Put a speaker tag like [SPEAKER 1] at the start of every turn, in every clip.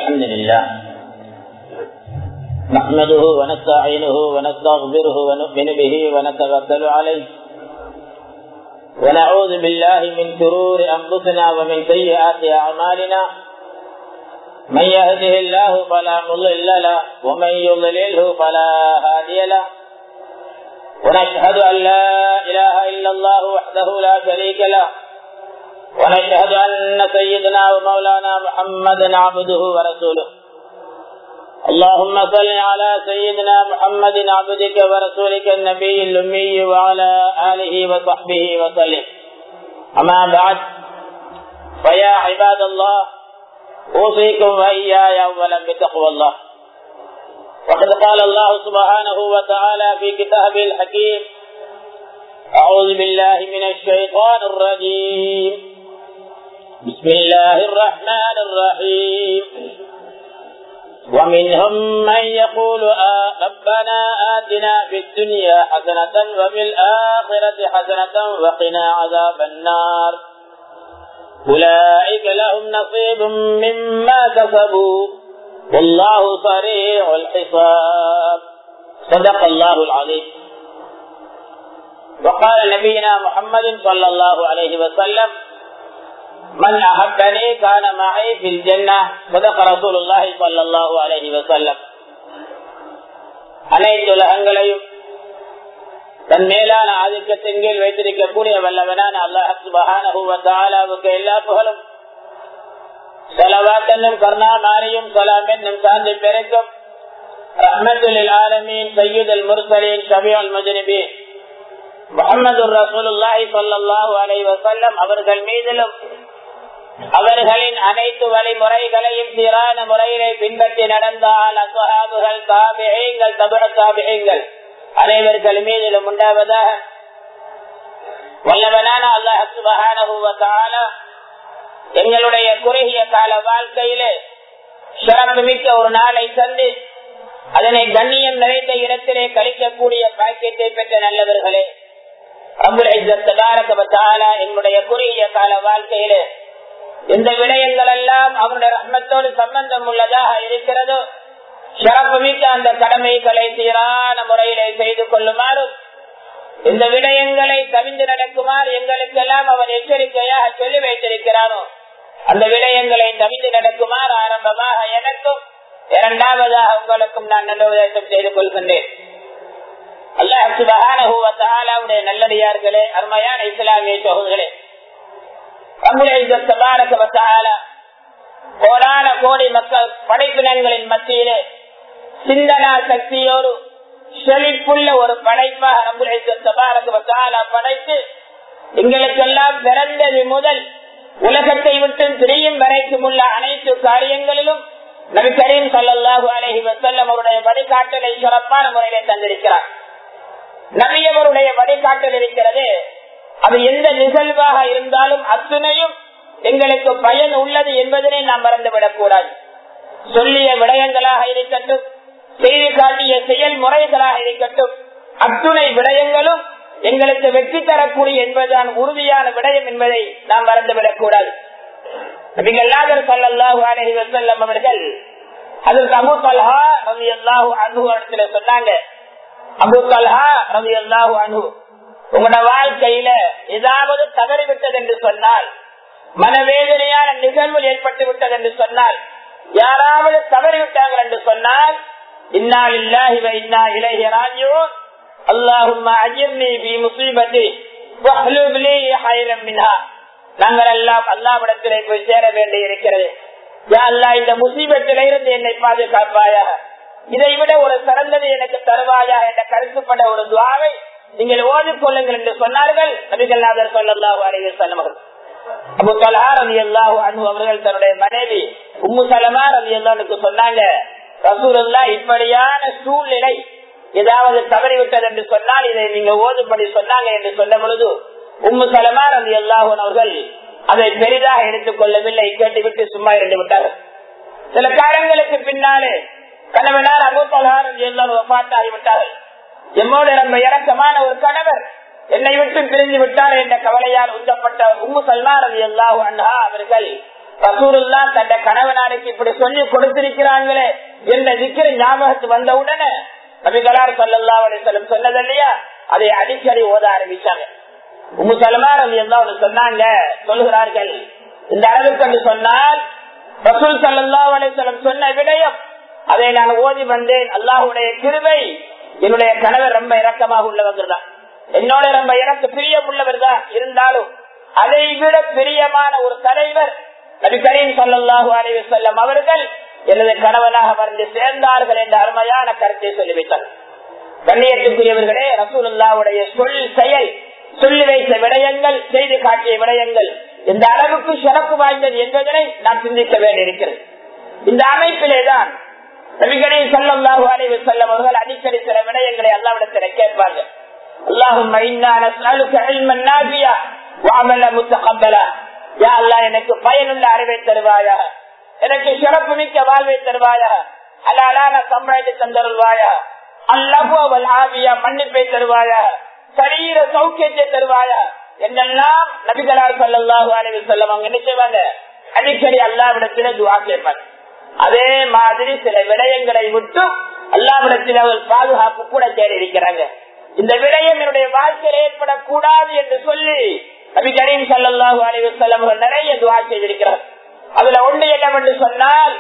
[SPEAKER 1] الحمد لله نحمده ونستعينه ونستغفره ونؤمن به ونتوكل عليه ونعوذ بالله من شرور أنفسنا ومن سيئات أعمالنا من يهده الله فلا مضل له ومن يضلله فلا هادي له ونشهد أن لا إله إلا الله وحده لا شريك له ونشهد أن سيدنا ومولانا محمدا عبده ورسوله اللهم صل على سيدنا محمد عبدك ورسولك النبي الأمي وعلى آله وصحبه وسلم أما بعد فيا عباد الله أوصيكم وإياي أولا بتقوى الله وقد قال الله سبحانه وتعالى في كتابه الحكيم أعوذ بالله من الشيطان الرجيم بسم الله الرحمن الرحيم ومنهم من يقول آه ربنا آتنا في الدنيا حسنة وفي الآخرة حسنة وقنا عذاب النار أولئك لهم نصيب مما كسبوا والله سريع الحساب صدق الله العظيم وقال نبينا محمد صلى الله عليه وسلم من أحبني كان معي في الجنة صدق رسول الله صلى الله عليه وسلم அனைத்து உலகங்களையும் தன் மேலான ஆதிக்கத்தின் கீழ் வைத்திருக்கக்கூடிய வல்லவனான அல்லாஹுக்கு எல்லா புகழும் செலவாத்தன்னும் கர்ணா மாரியும் சலாம் என்னும் சார்ந்து பெருக்கும் ரஹமத்துல் ஆலமீன் சையீத் முர்சலின் ஷபியுல் மஜ்னிபீன் முகமது ரசூலுல்லாஹி ஸல்லல்லாஹு அலைஹி வஸல்லம் அவர்கள் மீதிலும் அவர்களின் அனைத்து வழிமுறைகளையும் சீரான முறையிலே பின்பற்றி நடந்தால் அசுஹாபுகள் தாபிகள் தபுர தாபிகள் அனைவர்கள் மீதிலும் உண்டாவதாக வல்லவனான அல்லாஹ் சுபஹானஹு வ தஆலா எங்களுடைய குறுகிய கால வாழ்க்கையிலே சிறப்பு மிக்க ஒரு நாளை சந்தி அதனை கண்ணியம் நிறைந்த இடத்திலே கழிக்கக்கூடிய பாக்கியத்தை பெற்ற நல்லவர்களே என்னுடைய குறுகிய கால வாழ்க்கையிலே இந்த விடயங்கள் எல்லாம் அவருடைய ரத்னத்தோடு சம்பந்தம் உள்ளதாக இருக்கிறதோ சிறப்பு மிக்க அந்த கடமைகளை சீரான முறையிலே செய்து கொள்ளுமாறும் இந்த விடயங்களை கவிந்து நடக்குமாறு எங்களுக்கெல்லாம் அவன் எச்சரிக்கையாக சொல்லி வைத்திருக்கிறானோ அந்த விடயங்களை தவிந்து நடக்குமாறு ஆரம்பமாக எனக்கும் இரண்டாவதாக உங்களுக்கும் நான் நல்ல உதயத்தம் செய்து கொள்கின்றேன் அல்லாஹுடைய நல்லடியார்களே அருமையான இஸ்லாமிய சோழர்களே கோடான கோடி மக்கள் படைப்பினங்களின் மத்தியிலே சிந்தனா சக்தியோடு செழிப்புள்ள ஒரு படைப்பாக நம்முடைய படைத்து எங்களுக்கெல்லாம் பிறந்தது முதல் உலகத்தை விட்டு பிரியும் வரைக்கும் உள்ள அனைத்து காரியங்களிலும் நபி கரீம் சல்லாஹூ அலஹி வசல்லம் அவருடைய வழிகாட்டலை சிறப்பான முறையிலே தந்திருக்கிறார் நபியவருடைய வழிகாட்டல் இருக்கிறது அது எந்த நிகழ்வாக இருந்தாலும் அத்துணையும் எங்களுக்கு பயன் உள்ளது என்பதனை நாம் மறந்துவிடக் கூடாது சொல்லிய விடயங்களாக இருக்கட்டும் செய்து காட்டிய செயல்முறைகளாக இருக்கட்டும் அத்துணை விடயங்களும் எங்களுக்கு வெற்றி தரக்கூடிய என்பதுதான் உறுதியான விடயம் என்பதை நாம் மறந்துவிடக் கூடாது அவர்கள் அதற்கு அபு தல்ஹா ரவி அல்லாஹூ அனு இடத்துல சொன்னாங்க அபு தல்ஹா ரவி அல்லாஹூ அனு உங்களோட வாழ்க்கையில ஏதாவது தவறிவிட்டது என்று சொன்னால் மனவேதனையான நிகழ்வு ஏற்பட்டு விட்டது என்று சொன்னால் யாராவது தவறிவிட்டாங்க என்று சொன்னால் இன்னால் இல்லாஹி இன்னா இளைய ராஜோ அல்லாஹும் அஜிர்னி பி முசீபத்தி நாங்கள் எல்லாம் அல்லாவிடத்திலே போய் சேர வேண்டி இருக்கிறது இந்த முசீபத்தில இருந்து என்னை பாதுகாப்பாயாக இதை விட ஒரு சிறந்தது எனக்கு தருவாயா என்ற கருத்துப்பட ஒரு துவாவை நீங்கள் ஓடிக்கொள்ளுங்கள் என்று சொன்னார்கள் நபிகல்லாதர் சொல்லல்லாஹு அலைஹி சொன்னவர்கள் அபு தலா ரவி அல்லாஹு அனு அவர்கள் தன்னுடைய மனைவி உம்மு சலமா ரவி அல்லாவுக்கு சொன்னாங்க ரசூலுல்லா இப்படியான சூழ்நிலை ஏதாவது தவறிவிட்டது என்று சொன்னால் இதை நீங்க ஓதுபடி சொன்னாங்க என்று சொல்ல பொழுது உம்மு சலமா ரவி அல்லாஹூன் அவர்கள் அதை பெரிதாக எடுத்துக் கொள்ளவில்லை கேட்டுவிட்டு சும்மா இருந்து விட்டார்கள் சில காலங்களுக்கு பின்னாலே கணவனார் அபுத்தலார் எல்லாரும் ஆகிவிட்டார்கள் எம்மோடு நம்ம இறக்கமான ஒரு கணவர் என்னை விட்டு பிரிந்து விட்டார் என்ற கவலையால் உந்தப்பட்ட உம்மு சல்மார் அலி அல்லாஹு அண்ணா அவர்கள் ரசூலுல்லா தந்த கணவனாருக்கு இப்படி சொல்லி கொடுத்திருக்கிறாங்களே என்ற திக்கிற ஞாபகத்து வந்த உடனே நபிகளார் சொல்லல்லா அலிசல்லம் சொன்னது இல்லையா அதை அடிக்கடி ஓத ஆரம்பிச்சாங்க உங்க சலமார் அது சொன்னாங்க சொல்லுகிறார்கள் இந்த அளவுக்கு என்று சொன்னால் ரசூல் சல்லா அலிசல்லம் சொன்ன விடயம் அதை நான் ஓதி வந்தேன் அல்லாஹுடைய கிருவை என்னுடைய கணவர் ரொம்ப இறக்கமாக உள்ளவர்கள் தான் என்னோட ரொம்ப இறக்க பிரியம் உள்ளவர் தான் இருந்தாலும் அதை விட பிரியமான ஒரு தலைவர் நபி கரீம் சல்லாஹூ அலைவி செல்லம் அவர்கள் எனது கணவனாக வந்து சேர்ந்தார்கள் என்ற அருமையான கருத்தை சொல்லி வைத்தார் கண்ணியத்துக்குரியவர்களே ரசூலுல்லாவுடைய சொல் செயல் சொல்லி வைத்த விடயங்கள் செய்து காட்டிய விடயங்கள் இந்த அளவுக்கு சிறப்பு வாய்ந்தது என்பதனை நான் சிந்திக்க வேண்டியிருக்கிறது இந்த அமைப்பிலேதான் நபிகரே சல்லாஹூ அலைவி செல்லம் அவர்கள் அடிக்கடி சில விடயங்களை அல்லாவிடத்தில் கேட்பார்கள் اللهم إنا نسألك علما نافعا وعملا متقبلا يا الله எனக்கு பயனுள்ள அறிவை தருவாயாக எனக்கு சிறப்பு மிக்க வாழ்வை தருவாயாக ஹலாலான சம்பளத்தை தந்தருள்வாயா அல்லபுவல் ஆவியா மன்னிப்பை தருவாயா சரீர சௌக்கியத்தை தருவாயா என்னெல்லாம் நபிகளார் சல்லாஹூ அலைவி செல்லம் அவங்க என்ன செய்வாங்க அடிக்கடி அல்லாவிடத்தில துவா கேட்பாங்க அதே மாதிரி சில விடயங்களை விட்டு அல்லாவிடத்தில் அவர் பாதுகாப்பு கூட தேடி இருக்கிறாங்க இந்த விடயம் என்னுடைய வாழ்க்கையில் ஏற்படக்கூடாது என்று சொல்லி நபி கரீம் சல்லாஹூ அலிவசல்லம் நிறைய துவா செய்திருக்கிறார் அதுல ஒன்று என்னவென்று சொன்னால்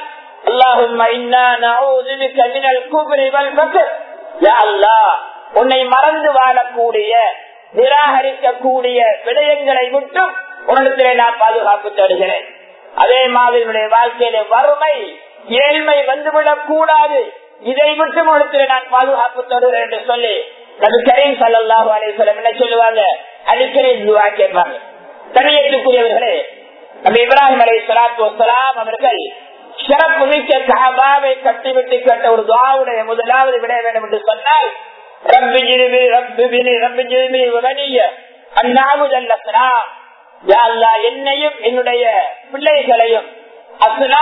[SPEAKER 1] உன்னை மறந்து வாழக்கூடிய நிராகரிக்கக்கூடிய விடயங்களை விட்டும் உன்னிடத்திலே நான் பாதுகாப்பு தருகிறேன் அதே மாதிரி வாழ்க்கையில வறுமை ஏழ்மை வந்துவிடக் கூடாது இதை விட்டு உன்னிடத்திலே நான் பாதுகாப்பு தருகிறேன் என்று சொல்லி நபி கரீம் சல்லாஹூ அலிஸ்லம் என்ன சொல்லுவாங்க அடிக்கடி துவா கேட்பாங்க தனியத்துக்குரியவர்களே நம்ம இப்ராஹிம் அலி சலாத்து வசலாம் அவர்கள் சிறப்பு மிக்க காபாவை கட்டிவிட்டு கேட்ட ஒரு துவாவுடைய முதலாவது விட வேண்டும் என்று சொன்னால் ரப்பி ஜிருமி ரப்பி பினி ரப்பி ஜிருமி வனிய அந்நாமுதல் அஸ்னா என்னையும் என்னுடைய பிள்ளைகளையும் அஸ்னா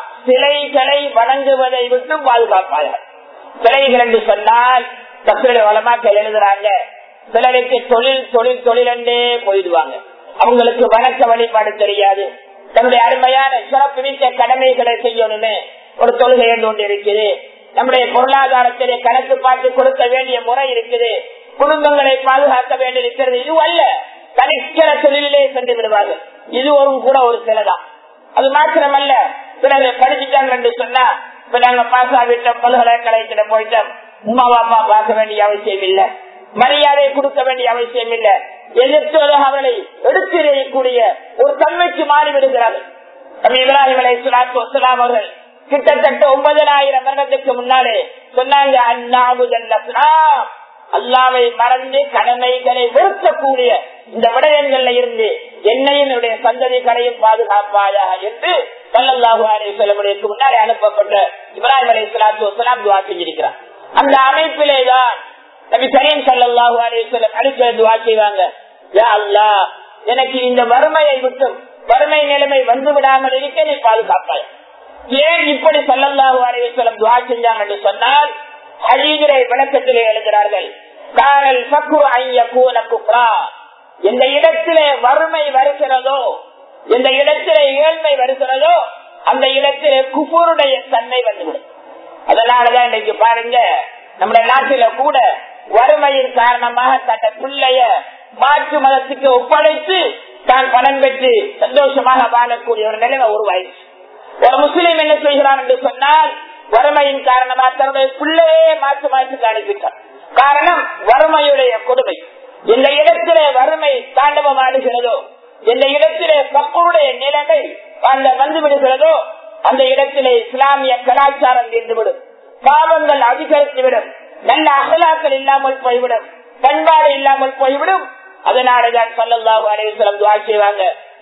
[SPEAKER 1] சிலைகளை வணங்குவதை விட்டு பாதுகாப்பார்கள் சிலைகள் என்று சொன்னால் தப்பிட வளமாக்கள் எழுதுறாங்க சிலருக்கு தொழில் தொழில் தொழில் என்றே போயிடுவாங்க அவங்களுக்கு வணக்க வழிபாடு தெரியாது தன்னுடைய அருமையான சிறப்பு மிக்க கடமைகளை செய்யணுமே ஒரு தொழுகை என்று ஒன்று இருக்குது நம்முடைய பொருளாதாரத்திலே கணக்கு பார்த்து கொடுக்க வேண்டிய முறை இருக்குது குடும்பங்களை பாதுகாக்க வேண்டியிருக்கிறது இது அல்ல தனிக்கிற தொழிலே சென்று விடுவார்கள் இது ஒரு கூட ஒரு சிலதான் அது மாத்திரமல்ல சிலர் படிச்சுட்டாங்க என்று சொன்னா இப்ப நாங்க பாஸ் ஆகிட்டோம் பல்கலைக்கழகத்துல போயிட்டோம் உமா பாப்பா பார்க்க வேண்டிய அவசியம் இல்ல மரியாதை கொடுக்க வேண்டிய அவசியம் இல்ல எதிர்த்துவதாக அவர்களை எடுத்திரையக்கூடிய ஒரு தன்மைக்கு மாறிவிடுகிறார்கள் இப்ராஹிம் அலை சுலாத்து வசலாம் அவர்கள் கிட்டத்தட்ட ஒன்பதனாயிரம் வருடத்துக்கு முன்னாலே சொன்னாங்க அண்ணாபுதல்லா அல்லாவை மறந்து கடமைகளை வெறுக்கக்கூடிய இந்த விடயங்கள்ல இருந்து என்னையும் என்னுடைய சந்ததிகளையும் பாதுகாப்பாயாக என்று சல்லல்லாஹு அலி சொல்லமுடையக்கு முன்னாலே அனுப்பப்பட்ட இப்ராஹிம் அலி சலாத்து வசலாம் துவா செஞ்சிருக்கிறார் அந்த அமைப்பிலேதான் நபி கரீம் சல்லாஹூ அலிஸ்லம் அடிக்கடி துவா செய்வாங்க யா அல்லா எனக்கு இந்த வறுமையை விட்டும் வறுமை நிலைமை வந்து விடாமல் இருக்க நீ பாதுகாப்பாய் ஏன் இப்படி சல்லல்லாஹு அலிஸ்லம் துவா செஞ்சாங்க என்று சொன்னால் ஹரீதுரை விளக்கத்திலே எழுதுகிறார்கள் காரல் சக்கு ஐய கூன குப்ரா எந்த இடத்திலே வறுமை வருகிறதோ எந்த இடத்திலே ஏழ்மை வருகிறதோ அந்த இடத்திலே குபூருடைய தன்மை வந்துவிடும் அதனாலதான் இன்னைக்கு பாருங்க நம்முடைய நாட்டில கூட வறுமையின் காரணமாக தன்னை பிள்ளைய மாற்று மதத்துக்கு ஒப்படைத்து தான் பலன் பெற்று சந்தோஷமாக வாழக்கூடிய ஒரு நிலைமை உருவாயிடுச்சு ஒரு முஸ்லீம் என்ன செய்கிறான் என்று சொன்னால் வறுமையின் காரணமாக தன்னுடைய பிள்ளையே மாற்று மதத்துக்கு அனுப்பிட்டார் காரணம் வறுமையுடைய கொடுமை இந்த இடத்திலே வறுமை தாண்டவம் ஆடுகிறதோ இந்த இடத்திலே கப்பருடைய நிலைமை அந்த வந்து விடுகிறதோ அந்த இடத்திலே இஸ்லாமிய கலாச்சாரம் இருந்துவிடும் பாவங்கள் அதிகரித்துவிடும் நல்ல அகலாக்கள் இல்லாமல் போய்விடும் பண்பாடு இல்லாமல் போய்விடும் அதனாலதான் சொல்லல்லாஹு அலைவசலம் துவா செய்வாங்க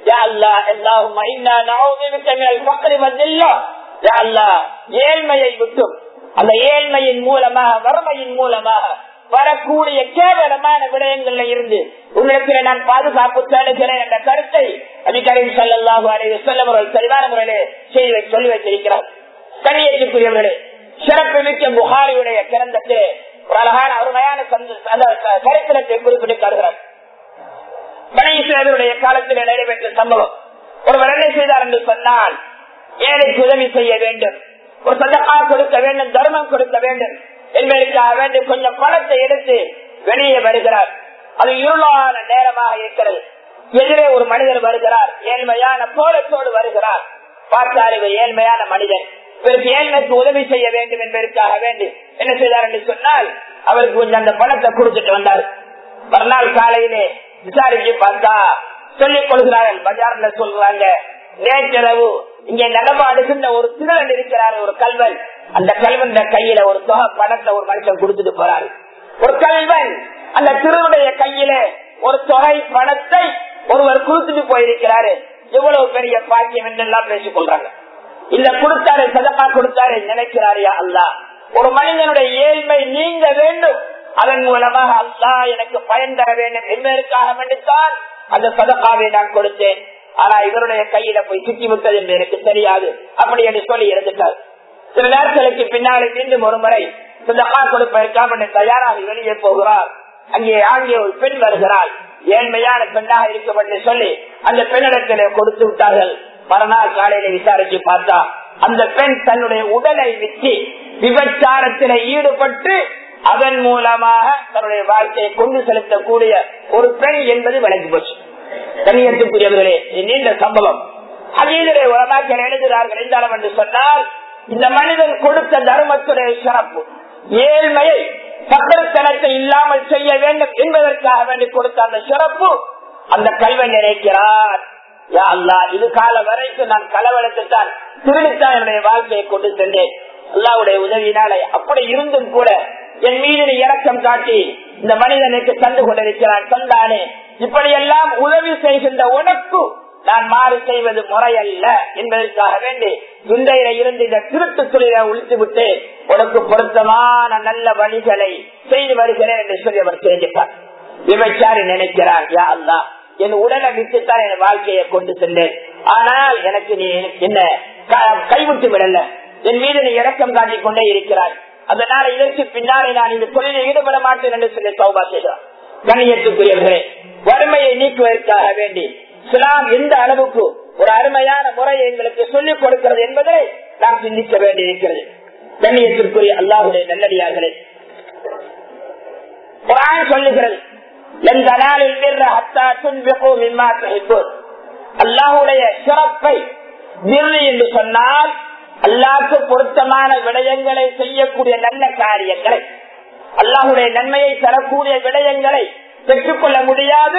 [SPEAKER 1] ஏழ்மையை விட்டும் அந்த ஏழ்மையின் மூலமாக வறுமையின் மூலமாக வரக்கூடிய கேவலமான விடயங்கள்ல இருந்து உங்களுக்கு நான் பாதுகாப்பு தேடுகிறேன் என்ற கருத்தை அதிகாரின் சல்லாஹூ அலைவு செல்லவர்கள் சரிவான முறையிலே செய்தி சொல்லி வைத்திருக்கிறார் கண்ணியத்துக்குரியவர்களே சிறப்பு மிக்க புகாரியுடைய கிரந்தத்திலே ஒரு அழகான அருமையான சரித்திரத்தை குறிப்பிட்டு காடுகிறார் கணேசனுடைய காலத்தில் நடைபெற்ற சம்பவம்
[SPEAKER 2] ஒருவர் என்ன செய்தார் என்று சொன்னால் ஏழைக்கு உதவி செய்ய வேண்டும் ஒரு சதக்கா கொடுக்க வேண்டும் தர்மம் கொடுக்க வேண்டும் என்பதற்காக வேண்டி கொஞ்சம் பணத்தை எடுத்து வெளியே வருகிறார் அது இருளான நேரமாக இருக்கிறது எதிரே ஒரு மனிதர் வருகிறார் ஏழ்மையான கோலத்தோடு வருகிறார் பார்த்தார் இவர் ஏழ்மையான மனிதன் இவருக்கு ஏழ்மைக்கு உதவி செய்ய வேண்டும் என்பதற்காக வேண்டி என்ன செய்தார் என்று சொன்னால் அவருக்கு கொஞ்சம் அந்த பணத்தை கொடுத்துட்டு வந்தார் மறுநாள் காலையிலே விசாரிச்சு பார்த்தா சொல்லிக் கொள்கிறார்கள் பஜார்ல சொல்றாங்க நேற்றிரவு இங்கே நடமாடுகின்ற ஒரு திருடன் இருக்கிறார் ஒரு கல்வன் அந்த கல்வன் கையில ஒரு தொகை பணத்தை ஒரு மனுஷன் கொடுத்துட்டு போறாரு ஒரு கல்வன் அந்த திருடைய கையில ஒரு தொகை பணத்தை ஒருவர் கொடுத்துட்டு போயிருக்கிறாரு எவ்வளவு பெரிய பாக்கியம் என்றெல்லாம் பேசிக் கொள்றாங்க இல்ல கொடுத்தாரு சதப்பா கொடுத்தாரு நினைக்கிறாரியா அல்லா ஒரு மனிதனுடைய ஏழ்மை நீங்க வேண்டும் அதன் மூலமாக அல்லா எனக்கு பயன் தர வேண்டும் என்பதற்காக வேண்டித்தான் அந்த சதப்பாவை நான் கொடுத்தேன் ஆனா இவருடைய கையில போய் சுற்றி விட்டது என்று எனக்கு தெரியாது அப்படி என்று சொல்லி இருந்துட்டார் சில நாட்களுக்கு பின்னாலே மீண்டும் ஒரு முறை சதப்பா கொடுப்பதற்காக தயாராக வெளியே போகிறார் அங்கே அங்கே ஒரு பெண் வருகிறாள் ஏழ்மையான பெண்ணாக இருக்கப்பட்டு சொல்லி அந்த பெண்ணிடத்திலே கொடுத்து விட்டார்கள் மறுநாள் காலையில விசாரிச்சு பார்த்தா அந்த பெண் தன்னுடைய உடலை விற்று விபச்சாரத்தில ஈடுபட்டு அதன் மூலமாக தன்னுடைய வாழ்க்கையை கொண்டு செலுத்தக்கூடிய ஒரு பெண் என்பது விளங்கி போச்சு கண்ணியத்துக்குரியவர்களே நீண்ட சம்பவம் அதீதரை உலமாக்கள் எழுதுகிறார்கள் என்றாலும் என்று சொன்னால் இந்த மனிதன் கொடுத்த தர்மத்துடைய சிறப்பு ஏழ்மையை சக்கரத்தனத்தை இல்லாமல் செய்ய வேண்டும் என்பதற்காக வேண்டி கொடுத்த அந்த சிறப்பு அந்த கல்வன் நினைக்கிறார் அல்லா இது கால வரைக்கும் நான் களவெடுத்துத்தான் திருடித்தான் என்னுடைய வாழ்க்கையை கொண்டு சென்றேன் அல்லாவுடைய உதவினாலே அப்படி இருந்தும் கூட என் மீது இறக்கம் காட்டி இந்த மனிதனுக்கு தந்து கொண்டிருக்கிறான் தந்தானே இப்படியெல்லாம் உதவி செய்கின்ற உனக்கு நான் மாறி செய்வது முறையல்ல என்பதற்காக வேண்டி இன்றையில இருந்து இந்த திருட்டு தொழிலை ஒழித்து விட்டு உனக்கு பொருத்தமான நல்ல வழிகளை செய்து வருகிறேன் என்று சொல்லி அவர் தெரிஞ்சிட்டார் விபச்சாரி நினைக்கிறார் யா அல்லா என் உடலை விட்டுத்தான் என் வாழ்க்கையை கொண்டு சென்றேன் ஆனால் எனக்கு நீ என்ன கைவிட்டு விடல என் மீது நீ இறக்கம் காட்டிக் கொண்டே இருக்கிறாய் அதனால இதற்கு பின்னாலே நான் இந்த தொழிலில் ஈடுபட மாட்டேன் என்று சொல்லி சௌபா செய்கிறார் கணியத்துக்குரியவர்களே வறுமையை நீக்குவதற்காக வேண்டி இஸ்லாம் எந்த அளவுக்கு ஒரு அருமையான முறையை எங்களுக்கு சொல்லிக் கொடுக்கிறது என்பதை நாம் சிந்திக்க வேண்டியிருக்கிறது கண்ணியத்திற்குரிய அல்லாஹுடைய நல்லடியார்களே சொல்லுகிறது அல்லாஹுடைய சிறப்பை என்று சொன்னால் அல்லாஹ்க்கு பொருத்தமான விடயங்களை செய்யக்கூடிய நல்ல காரியங்களை அல்லாஹுடைய நன்மையை தரக்கூடிய விடயங்களை பெற்றுக்கொள்ள முடியாது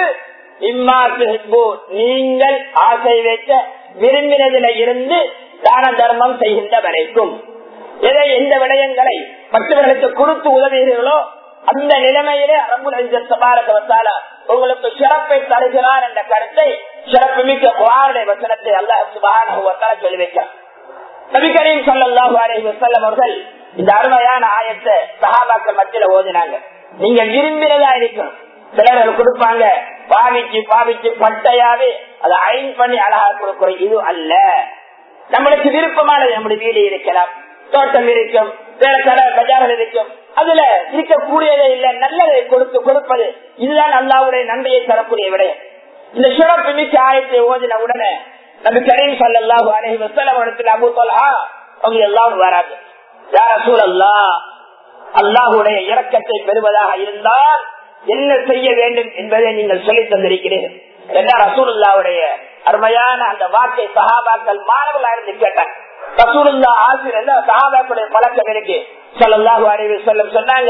[SPEAKER 2] நீங்கள் ஆசை வைக்க விரும்பினதில இருந்து தான தர்மம் செய்கின்ற வரைக்கும் எதை எந்த விடயங்களை மற்றவர்களுக்கு கொடுத்து உதவுகிறீர்களோ அந்த நிலைமையிலே அரபுல உங்களுக்கு சிறப்பை தருகிறார் என்ற கருத்தை சிறப்பு மிக்க குரானுடைய வசனத்தை அல்ல சுபான சொல்லி வைக்கிறார் நபி கரீம் சல்லாஹூ அலி வசல்லம் அவர்கள் இந்த அருமையான ஆயத்தை சஹாபாக்கள் மத்தியில ஓதினாங்க நீங்க விரும்பினதா இருக்கணும் சிலர் கொடுப்பாங்க பாவிச்சு பாவிச்சு பட்டையாவே அதை அயன் பண்ணி அழகா கொடுக்கிற இது அல்ல நம்மளுக்கு விருப்பமானது நம்முடைய வீடு இருக்கலாம் தோட்டம் இருக்கும் வேற கடை பஜார்கள் இருக்கும் அதுல இருக்கக்கூடியதே இல்ல நல்லதை கொடுத்து கொடுப்பது இதுதான் அல்லாவுடைய நன்மையை தரக்கூடிய விடயம் இந்த சிறப்பு மிக்க ஆயத்தை ஓதின உடனே நம்ம கரீம் சல்லாஹூ அலஹி வசலம் இடத்துல அபு தொலா அவங்க எல்லாரும் வராது யார சூழல்லா அல்லாஹுடைய இறக்கத்தை பெறுவதாக இருந்தால் என்ன செய்ய வேண்டும் என்பதை நீங்கள் சொல்லி தந்திருக்கிறீர்கள் என்ன ரசூலுல்லாவுடைய அருமையான அந்த வாக்கை சகாபாக்கள் மாணவர்களா இருந்து கேட்டாங்க ரசூலுல்லா ஆசிரியர் சகாபாக்களுடைய பழக்கம் இருக்கு சொல்லல்லாஹு அறிவு சொல்ல சொன்னாங்க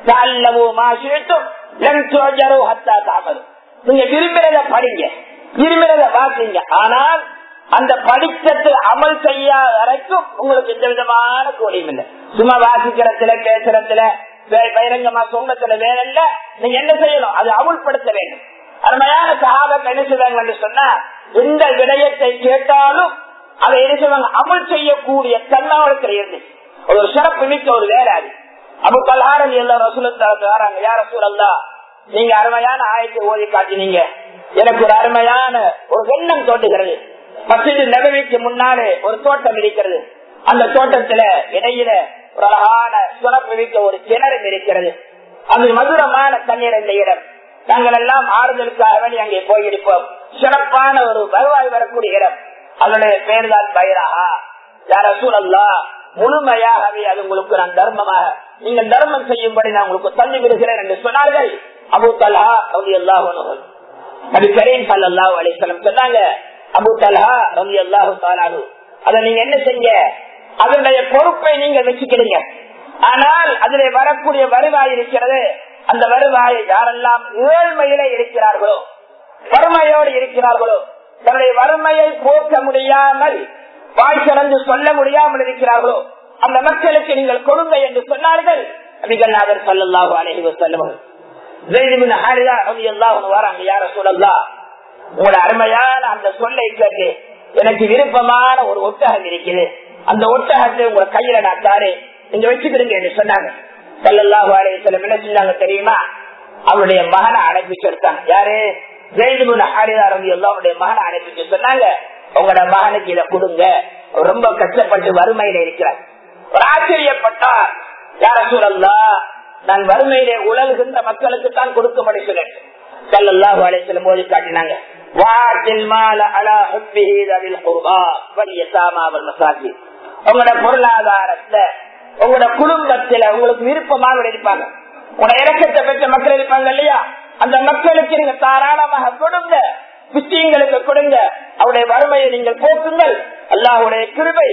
[SPEAKER 2] நீங்க விரும்பினத படிங்க விரும்பினத வாசிங்க ஆனால் அந்த படிச்சது அமல் செய்யாத வரைக்கும் உங்களுக்கு எந்த விதமான கூலியும் இல்லை சும்மா வாசிக்கிறதுல பேசுறதுல பகிரங்கமா சொன்னத்துல வேற இல்ல நீங்க என்ன செய்யணும் அதை அமுல்படுத்த வேண்டும் அருமையான சகாபத்தை என்ன செய்வாங்க என்று சொன்னா எந்த விடயத்தை கேட்டாலும் அதை என்ன செய்வாங்க அமல் செய்யக்கூடிய தன்னாவளத்தில் இருந்து ஒரு சிறப்பு மிக்க ஒரு வேலை அது அபு கல்ஹாரன் எல்லாம் ரசூலத்தாவுக்கு வராங்க யார் ரசூல் அல்லா நீங்க அருமையான ஆயத்தை ஓதி காட்டினீங்க எனக்கு ஒரு அருமையான ஒரு வெள்ளம் தோட்டுகிறது மசிது நகவிக்கு முன்னாலே ஒரு தோட்டம் இருக்கிறது அந்த தோட்டத்துல இடையில ஒரு அழகான சிறப்பு மிக்க ஒரு கிணறு இருக்கிறது அது மதுரமான தண்ணீர் இந்த இடம் நாங்கள் எல்லாம் ஆறுதலுக்காக வேண்டி அங்கே போயிருப்போம் சிறப்பான ஒரு வருவாய் வரக்கூடிய இடம் அதனுடைய பெயர் தான் பைரஹா யார சூழல்லா முழுமையாகவே அது உங்களுக்கு நான் தர்மமாக நீங்க தர்மம் செய்யும்படி நான் உங்களுக்கு தள்ளி விடுகிறேன் என்று சொன்னார்கள் அபு தலா ரவி அல்லாஹ் நபி கரீம் சல்லாஹூ அலிஸ்லம் சொன்னாங்க அபு தலா ரவி அல்லாஹு தாலாஹு அதை நீங்க என்ன செய்ய அதனுடைய பொறுப்பை நீங்க வச்சுக்கிறீங்க ஆனால் அதிலே வரக்கூடிய வருவாய் இருக்கிறது அந்த வருவாயை யாரெல்லாம் ஏழ்மையில இருக்கிறார்களோ வறுமையோடு இருக்கிறார்களோ தன்னுடைய வறுமையை போக்க முடியாமல் வாய் திறந்து சொல்ல முடியாமல் இருக்கிறார்களோ அந்த மக்களுக்கு நீங்கள் கொடுங்க என்று சொன்னார்கள் நபிகள்நாதர் சல்லாஹூ அலஹி வசல்லம் வராங்க யார சொல்லலாம் உங்களோட அருமையான அந்த சொல்லை கேட்டு எனக்கு விருப்பமான ஒரு ஒட்டகம் இருக்குது அந்த ஒட்டகத்தை உங்க கையில நான் தாரேன் நீங்க வச்சுக்கிடுங்க என்று சொன்னாங்க சல்லல்லாஹு அலையம் என்ன செஞ்சாங்க தெரியுமா அவருடைய மகனை அனுப்பி சொல்லிட்டாங்க யாரு ஜெயிலுமுன் ஹாரிதாரதி அவருடைய மகனை அனுப்பி சொன்னாங்க உங்களோட மகனுக்கு இதை கொடுங்க ரொம்ப கஷ்டப்பட்டு வறுமையில இருக்கிறார் ஒரு ஆச்சரியப்பட்டார் யார சூழல்லா நான் வறுமையிலே உழல்கின்ற மக்களுக்கு தான் கொடுக்கும்படி சொன்னேன் சல்லல்லாஹு அலையம் போது காட்டினாங்க வாட்டில் மால அலா ஹுப்பிஹி தவில் குர்பா வல் யதாமா வல் மசாஜித் உங்களோட பொருளாதாரத்தை உங்களோட குடும்பத்துல உங்களுக்கு விருப்பமாக இருப்பாங்க உங்களோட இறக்கத்தை பெற்ற மக்கள் இருப்பாங்க இல்லையா அந்த மக்களுக்கு நீங்க தாராளமாக கொடுங்க விஷயங்களுக்கு கொடுங்க அவருடைய வறுமையை நீங்கள் போக்குங்கள் அல்லாஹுடைய கிருபை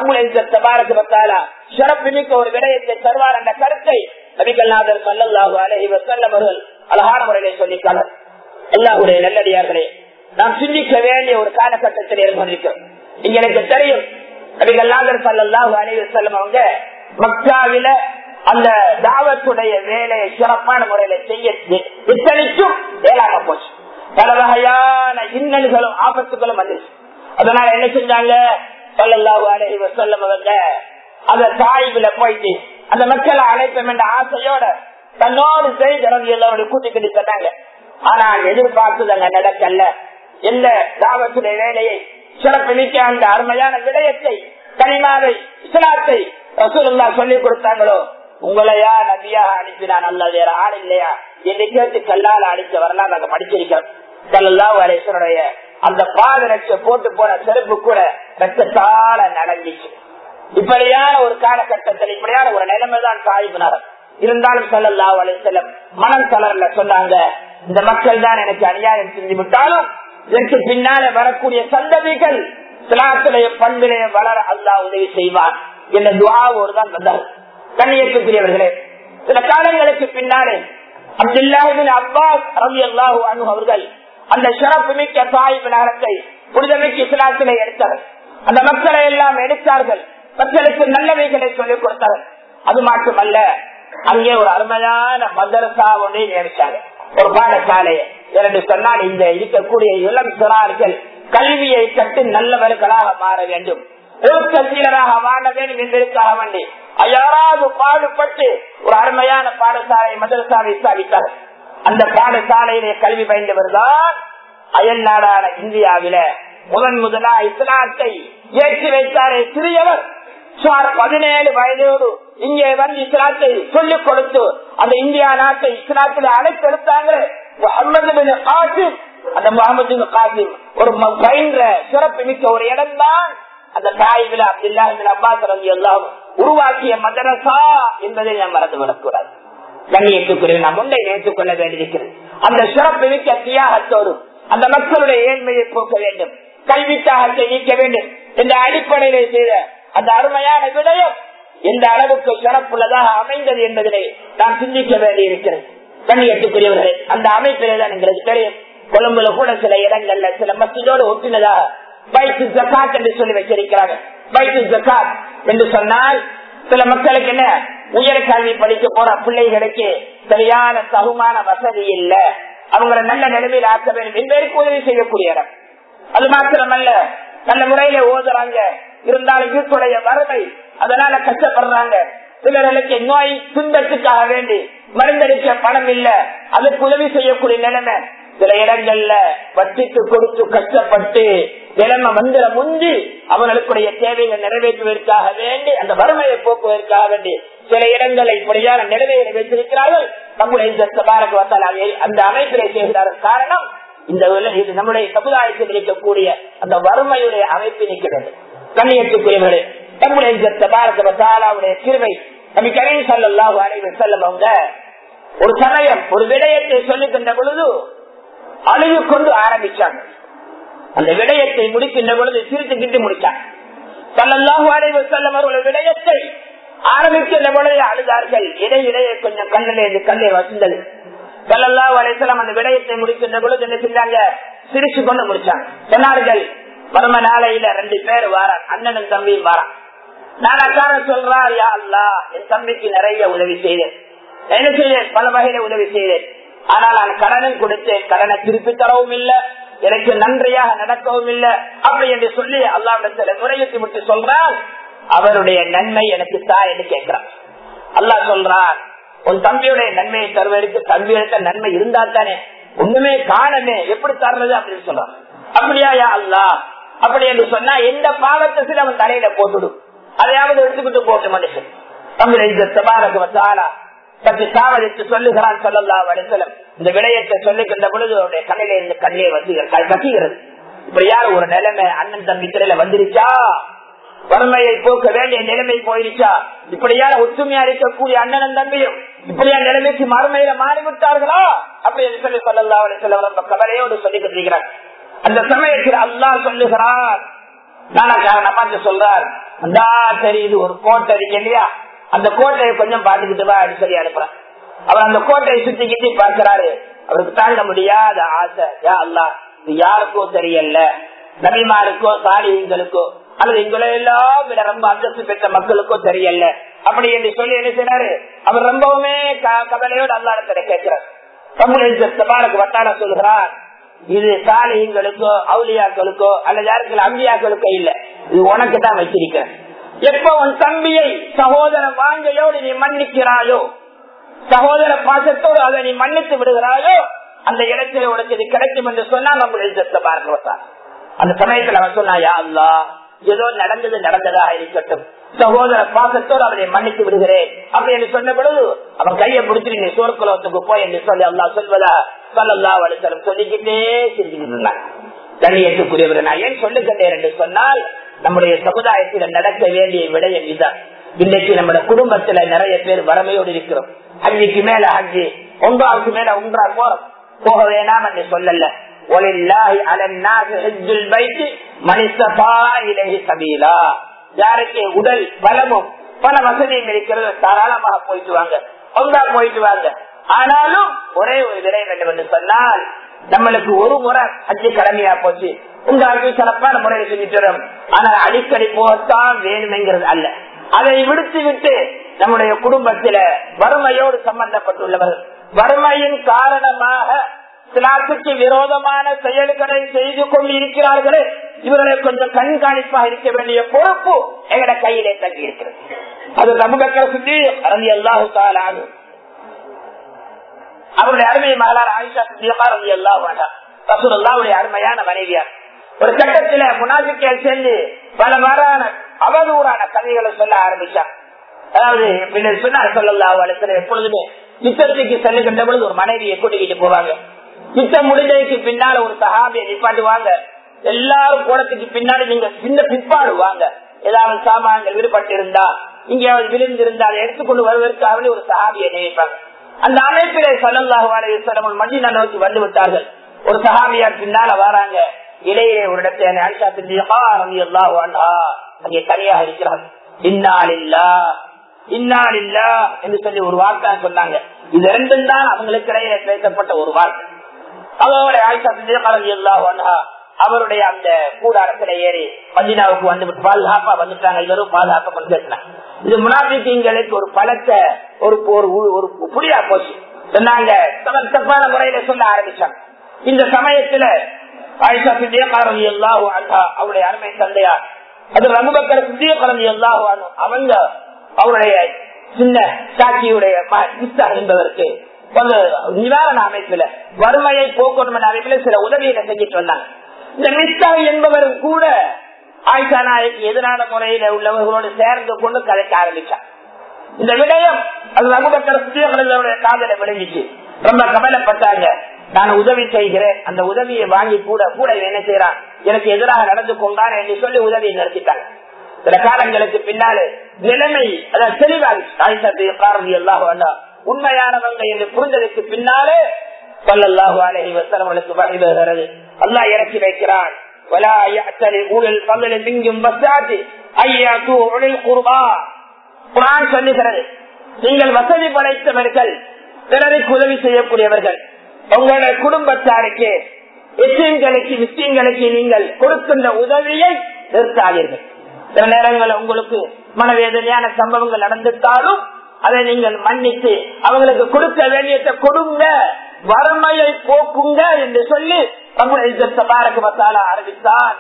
[SPEAKER 2] பங்குல சிறப்புமிக்க ஒரு விடயத்தை தருவார் என்ற கருத்தை நபிகள்நாதர் சல்லல்லாஹு அலஹி வசல்லம் அவர்கள் அழகான முறையிலே சொல்லிக்காளர் அல்லாஹுடைய நல்லடியார்களே நாம் சிந்திக்க வேண்டிய ஒரு காலகட்டத்தில் ஏற்பட்டிருக்கிறோம் இங்க எனக்கு தெரியும் நபிகள்நாதர் சல்லல்லாஹு அலஹி வசல்லம் அவங்க மக்காவில அந்த தாவத்துடைய வேலையை சிறப்பான முறையில செய்ய இத்தனைக்கும் வேளாண் போச்சு பல வகையான இன்னல்களும் ஆபத்துகளும் வந்துச்சு அதனால என்ன செஞ்சாங்க பல்லல்லாஹு அலஹி வசல்லம் அவங்க அந்த தாய்வுல போயிட்டு அந்த மக்களை அழைப்போம் என்ற ஆசையோட தன்னோடு செய்தி எல்லாரோட கூட்டிக்கிட்டு சொன்னாங்க ஆனால் எதிர்பார்த்தது அங்க நடக்கல எந்த தாவத்துடைய வேலையை சிறப்பு மிக்க அந்த அருமையான விடயத்தை கனிமாவை இஸ்லாத்தை ரசூலுல்லா சொல்லி கொடுத்தாங்களோ உங்களையா நபியாக அனுப்பினான் அல்ல வேற ஆள் இல்லையா என்று கேட்டு கல்லால் அடிச்ச வரலாம் நாங்க படிச்சிருக்கிறோம் கல்லா வரைசனுடைய அந்த பாதரட்ச போட்டு போன செருப்பு கூட ரத்தத்தால நடந்துச்சு இப்படியான ஒரு காலகட்டத்தில் இப்படியான ஒரு நிலைமை தான் சாயிபினார் இருந்தாலும் சொல்லல்லா அலிசல்லம் மனம் தளர்ல சொன்னாங்க இந்த மக்கள் தான் எனக்கு அநியாயம் செஞ்சு விட்டாலும் இதற்கு பின்னால வரக்கூடிய சந்ததிகள் சிலாத்துடைய பண்பிலைய வளர அல்லா உதவி செய்வார் என்ற துவாவோடு தான் வந்தார் கண்ணியத்துக்குரியவர்களே சில காலங்களுக்கு பின்னாலே அப்துல்லாஹின் அப்பாஸ் ரவி அல்லாஹு அனு அவர்கள் அந்த சிறப்பு மிக்க சாயிப் நகரத்தை புனிதமிக்க இஸ்லாத்திலே எடுத்தார்கள் அந்த மக்களை எல்லாம் எடுத்தார்கள் மக்களுக்கு நல்லவைகளை சொல்லிக் கொடுத்தார்கள் அது மட்டுமல்ல அங்கே ஒரு அருமையான மதரசா ஒன்றை நியமித்தாங்க ஒரு பாடசாலையை இரண்டு சொன்னால் இந்த இருக்கக்கூடிய இளம் சிறார்கள் கல்வியை கட்டு நல்லவர்களாக மாற வேண்டும் ஒழுக்க சீலராக வாழ வேண்டும் என்பதற்காக வேண்டி யாராவது பாடுபட்டு ஒரு அருமையான பாடசாலை மதரசாவை ஸ்தாபித்தார் அந்த பாடசாலையிலே கல்வி பயின்றவர் தான் அயல் நாடான இந்தியாவில முதன் முதலா இஸ்லாத்தை ஏற்றி வைத்தாரே சிறியவர் சுமார் பதினேழு வயதோடு இங்கே வந்து இஸ்லாத்தை சொல்லிக் கொடுத்து அந்த இந்தியா நாட்டை இஸ்லாத்தில் அழைத்தெடுத்தாங்க முகமது பின் காசிம் அந்த முகமது பின் காசிம் ஒரு பயின்ற சிறப்பு மிக்க ஒரு இடம் தான் அந்த தாய்வில் அப்துல்லா அப்பாஸ் ரவி எல்லாம் உருவாக்கிய மதரசா என்பதை நாம் மறந்துவிடக் கூடாது கண்ணியத்துக்குரிய நாம் முன்னே ஏற்றுக் கொள்ள வேண்டியிருக்கிறது அந்த சிறப்பு மிக்க தியாகத்தோடு அந்த மக்களுடைய ஏழ்மையை போக்க வேண்டும் கல்வி தியாகத்தை நீக்க வேண்டும் என்ற அடிப்படையிலே செய்த அந்த அருமையான விடயம் எந்த அளவுக்கு சிறப்புள்ளதாக அமைந்தது என்பதனை நாம் சிந்திக்க வேண்டியிருக்கிறது கண்ணியத்துக்குரியவர்களே அந்த அமைப்பிலே தான் எங்களுக்கு தெரியும் கொழும்புல கூட சில இடங்கள்ல சில மசிதோடு ஒட்டினதாக பைத்து ஜக்காத் என்று சொல்லி வச்சிருக்கிறாங்க பைத்து ஜக்காத் என்று சொன்னால் சில மக்களுக்கு என்ன உயர் கல்வி படிக்க போற பிள்ளைகளுக்கு சரியான தகுமான வசதி இல்ல அவங்கள நல்ல நிலைமையில் ஆக்க வேண்டும் என்பதற்கு உதவி செய்யக்கூடிய இடம் அது மாத்திரமல்ல நல்ல முறையில ஓதுறாங்க இருந்தாலும் வீட்டுடைய வறுமை அதனால கஷ்டப்படுறாங்க சிலர்களுக்கு நோய் துன்பத்துக்காக வேண்டி மருந்தளிக்க பணம் இல்ல அதுக்கு உதவி செய்யக்கூடிய நிலைமை சில இடங்கள்ல வட்டிக்கு கொடுத்து கஷ்டப்பட்டு நிலைமை மந்திர முந்தி அவர்களுக்குடைய தேவைகளை நிறைவேற்றுவதற்காக வேண்டி அந்த வறுமையை போக்குவதற்காக வேண்டி சில இடங்களை இப்படியான நிலைமையை வைத்திருக்கிறார்கள் நம்முடைய இந்த பாரக வந்தால் அந்த அமைப்பிலே செய்கிறார்கள் காரணம் இந்த உல- இது நம்முடைய சமுதாயத்தில் இருக்கக்கூடிய அந்த வறுமையுடைய அமைப்பு நிற்கிறது கண்ணியத்துக்குரியவர்களே நம்முடைய இந்த தபாரக தாலாவுடைய கிருவை நபி கரீம் ஸல்லல்லாஹு அலைஹி வஸல்லம் அவங்க ஒரு சமயம் ஒரு விடயத்தை சொல்லுகின்ற பொழுது அழுது கொண்டு ஆரம்பிச்சாங்க அந்த விடயத்தை முடிக்கின்ற பொழுது சிரித்துக்கிட்டு முடிச்சாங்க ஸல்லல்லாஹு அலைஹி வஸல்லம் அவர்கள் விடயத்தை ஆரம்பிக்கின்ற பொழுது அழுதார்கள் இடையிடையே கொஞ்சம் கண்ணிலே இது கண்ணை வசந்தது ஸல்லல்லாஹு அலைஹி வஸல்லம் அந்த விடயத்தை முடிக்கின்ற பொழுது என்ன செஞ்சாங்க சிரிச்சு கொண்டு முடிச்சாங்க சொன்னார்கள் மர்ம நாளையில ரெண்டு பேர் வாரான் அண்ணனும் தம்பியும் வாரான் நானக்கார சொல்றார் யா அல்லா என் தம்பிக்கு நிறைய உதவி செய்தேன் என்ன செய்தேன் பல வகையில உதவி செய்தேன் ஆனால் நான் கடனும் கொடுத்தேன் கடனை திருப்பி தரவும் இல்லை எனக்கு நன்றியாக நடக்கவும் இல்லை அப்படி என்று சொல்லி அல்லாவிடத்தில் முறையிட்டு விட்டு சொல்றான் அவருடைய நன்மை எனக்கு தா என்று கேட்கிறான் அல்லாஹ் சொல்றான் உன் தம்பியுடைய நன்மையை தருவதற்கு தம்பியோட நன்மை இருந்தா தானே ஒண்ணுமே காணமே எப்படி தர்றது அப்படின்னு சொல்றான் அப்படியா யா அல்லாஹ் அப்படி என்று சொன்னா எந்த பாவத்தை சரி அவன் தலையில போட்டுடும் அதையாவது எடுத்துக்கிட்டு போட்டு மனுஷன் தமிழை தபாரக பற்றி சாவதித்து சொல்லுகிறான் சொல்லல்லா வடிசலம் இந்த விடயத்தை சொல்லுகின்ற பொழுது அவருடைய கண்ணில இருந்து கண்ணே வந்து கட்டிகிறது இப்ப யார் ஒரு நிலைமை அண்ணன் தம்பி திரையில வந்துருச்சா வறுமையை போக்க வேண்டிய நிலைமை போயிருச்சா இப்படியான ஒற்றுமையா இருக்கக்கூடிய அண்ணனும் தம்பியும் இப்படியா நிலைமைக்கு மறுமையில மாறிவிட்டார்களா அப்படி என்று சொல்லி சொல்லல்லா வடிசலம் ரொம்ப கவலையோடு சொல்லிக் கொண்டிருக்கிறார் அந்த சமயத்தில் அல்லாஹ் சொல்லுகிறார் நானக்காக சொல்றார் அந்த சரி இது ஒரு கோட்டை இருக்கு இல்லையா அந்த கோட்டையை கொஞ்சம் பாத்துக்கிட்டு வா அப்படின்னு சொல்லி அனுப்புறான் அவர் அந்த கோட்டையை சுத்திக்கிட்டு பார்க்கிறாரு அவருக்கு தாங்க முடியாத ஆசை யா அல்லா இது யாருக்கோ தெரியல நபிமாருக்கோ சாலிகளுக்கோ அல்லது எங்களை எல்லாம் விட ரொம்ப அந்தஸ்து பெற்ற மக்களுக்கோ தெரியல அப்படி என்று சொல்லி என்ன செய்யறாரு அவர் ரொம்பவுமே க- கவலையோடு அல்லாடத்திட கேட்கிறார் தமிழ் வட்டார சொல்கிறார் இது சாலிகளுக்கோ அவுலியாக்களுக்கோ அல்லது யாருக்கு அம்பியாக்களுக்கோ இல்ல இது உனக்கு தான் வச்சிருக்கிறேன் எப்ப உன் தம்பியை சகோதர வாங்கையோடு நீ மன்னிக்கிறாயோ சகோதர பாசத்தோடு அதை நீ மன்னித்து விடுகிறாயோ அந்த இடத்துல உனக்கு இது கிடைக்கும் என்று சொன்னா நம்முடைய பார்க்கலாம் அந்த சமயத்துல அவன் சொன்னா யா அல்லா ஏதோ நடந்தது நடந்ததா இருக்கட்டும் சகோதர பாசத்தோடு அவனை மன்னித்து விடுகிறேன் அப்படி என்று சொன்ன பொழுது அவன் கையை பிடிச்சிட்டு நீ சோர்க்குலத்துக்கு போய் என்று சொல்லி அல்லா சொல்வதா சொல்லல்லா வலிசலம் சொல்லிக்கிட்டே செஞ்சுக்கிட்டு இருந்தாங்க கண்ணியத்துக்குரியவர் நான் ஏன் சொல்லுகின்றேன் என்று சொன்னால் நம்முடைய சமுதாயத்தில் நடக்க வேண்டிய விடயம் இதுதான் இன்னைக்கு நம்ம குடும்பத்துல நிறைய பேர் வறுமையோடு இருக்கிறோம் அஞ்சுக்கு மேல அஞ்சு ஒன்றாவுக்கு மேல ஒன்றா போறோம் போக வேணாம் என்று சொல்லல ஒலில்லாஹி அலன்னாசி ஹஜ்ஜுல் பைத்தி மனிதபா இலஹி சபீலா யாருக்கு உடல் பலமும் பல வசதியும் இருக்கிறது தாராளமாக போயிட்டு வாங்க ஒன்றா போயிட்டு வாங்க ஆனாலும் ஒரே ஒரு விடயம் என்னவென்று சொன்னால் நம்மளுக்கு ஒரு முறை அஞ்சு கடமையா போச்சு உங்களுக்கு சிறப்பான முறையில் செஞ்சுட்டு வரும் ஆனால் அடிக்கடி போகத்தான் வேணுமெங்கிறது அல்ல அதை விடுத்து விட்டு நம்முடைய குடும்பத்தில வறுமையோடு சம்பந்தப்பட்டுள்ளவர்கள் வறுமையின் காரணமாக சிலாத்துக்கு விரோதமான செயல்களை செய்து கொண்டு இருக்கிறார்களே இவர்களை கொஞ்சம் கண்காணிப்பாக இருக்க வேண்டிய பொறுப்பு எங்கட கையிலே தங்கி இருக்கிறது அது சமூக சுத்தி அறந்தி அல்லாஹு தாலாகும் அவருடைய அருமை மகளார் ஆயிஷா சித்தியமா ரவி அல்லா ரசூலுல்லாவுடைய அருமையான மனைவியார் ஒரு கட்டத்துல முனாபிக்கல் சேர்ந்து பல மாறான அவதூறான கதைகளை சொல்ல ஆரம்பிச்சார் அதாவது பின்னர் சொன்னார் சொல்லல்லா வளர்க்கிற எப்பொழுதுமே யுத்தத்துக்கு செல்லுகின்ற பொழுது ஒரு மனைவியை கூட்டிக்கிட்டு போவாங்க யுத்தம் முடிஞ்சதுக்கு பின்னால ஒரு சகாபியை நிப்பாட்டுவாங்க எல்லாரும் கூடத்துக்கு பின்னாடி நீங்க சின்ன பிற்பாடு வாங்க ஏதாவது சாமான்கள் விடுபட்டு இருந்தா இங்கேயாவது விழுந்திருந்தா அதை எடுத்துக்கொண்டு வருவதற்காக ஒரு சகாபியை நினைப்பாங்க அந்த அமைப்பிலே சல்லல்லாஹு அலைஹி வஸல்லம் மதீனா நோக்கி வந்து விட்டார்கள் ஒரு சஹாபியார் பின்னால வராங்க இடையே ஒரு இடத்தை ஆயிஷா சித்திகா ரலியல்லாஹு அன்ஹா அங்கே தனியாக இருக்கிறார் இன்னாலில்லா இன்னாலில்லா என்று சொல்லி ஒரு வார்த்தை சொன்னாங்க இது ரெண்டும் தான் அவங்களுக்கு இடையில பேசப்பட்ட ஒரு வார்த்தை அதோட ஆயிஷா சித்திகா ரலியல்லாஹு அன்ஹா அவருடைய அந்த கூடாரத்துல ஏறி மதினாவுக்கு வந்து பாதுகாப்பா வந்துட்டாங்க இவரும் பாதுகாப்பா கொண்டு பேசினாங்க இது முனாபிக்கங்களுக்கு ஒரு பழத்தை ஒரு ஒரு ஒரு புடியா போச்சு சொன்னாங்க தவறு தப்பான முறையில சொல்ல ஆரம்பிச்சாங்க இந்த சமயத்துல ஆயிஷா சித்திய கலந்தி எல்லாஹு அவருடைய அருமை தந்தையார் அது ரகுபக்கர் சித்திய கலந்தி எல்லாஹு அவங்க அவருடைய சின்ன சாட்சியுடைய என்பதற்கு ஒரு நிவாரண அமைப்புல வறுமையை போக்கணும் என்ற அமைப்புல சில உதவிகளை செஞ்சுட்டு வந்தாங்க இந்த மிஸ்தா என்பவரும் கூட ஆயிஷா நாயக்கு எதிரான முறையில உள்ளவர்களோடு சேர்ந்து கொண்டு கதைக்க ஆரம்பிச்சார் இந்த விடயம் அது ரகுபக்கர் காதல விளங்கிச்சு ரொம்ப கவலைப்பட்டாங்க நான் உதவி செய்கிறேன் அந்த உதவியை வாங்கி கூட கூட என்ன செய்யறான் எனக்கு எதிராக நடந்து கொண்டான் என்று சொல்லி உதவியை நிறுத்திட்டாங்க சில காலங்களுக்கு பின்னாலே நிலைமை அதாவது தெளிவாக எல்லாம் உண்மையானவங்க என்று புரிந்ததற்கு பின்னாலே பல்லல்லாஹு அலஹி வசலவர்களுக்கு வழிபடுகிறது அல்லாஹ் இறக்கி வைக்கிறான் ولا يأتل أولي الفضل منكم والسعة أن يأتوا أولي القربى குரான் சொல்லுகிறது நீங்கள் வசதி படைத்தவர்கள் பிறருக்கு உதவி செய்யக்கூடியவர்கள் உங்களுடைய குடும்பத்தாருக்கு எத்தீன்களுக்கு மிஸ்டீன்களுக்கு நீங்கள் கொடுக்கின்ற உதவியை நிறுத்தாதீர்கள் சில நேரங்களில் உங்களுக்கு மனவேதனையான சம்பவங்கள் நடந்துட்டாலும் அதை நீங்கள் மன்னித்து அவங்களுக்கு கொடுக்க வேண்டியதை கொடுங்க வறுமையை போக்குங்க என்று சொல்லி பாரக மசாலா அறிவித்தார்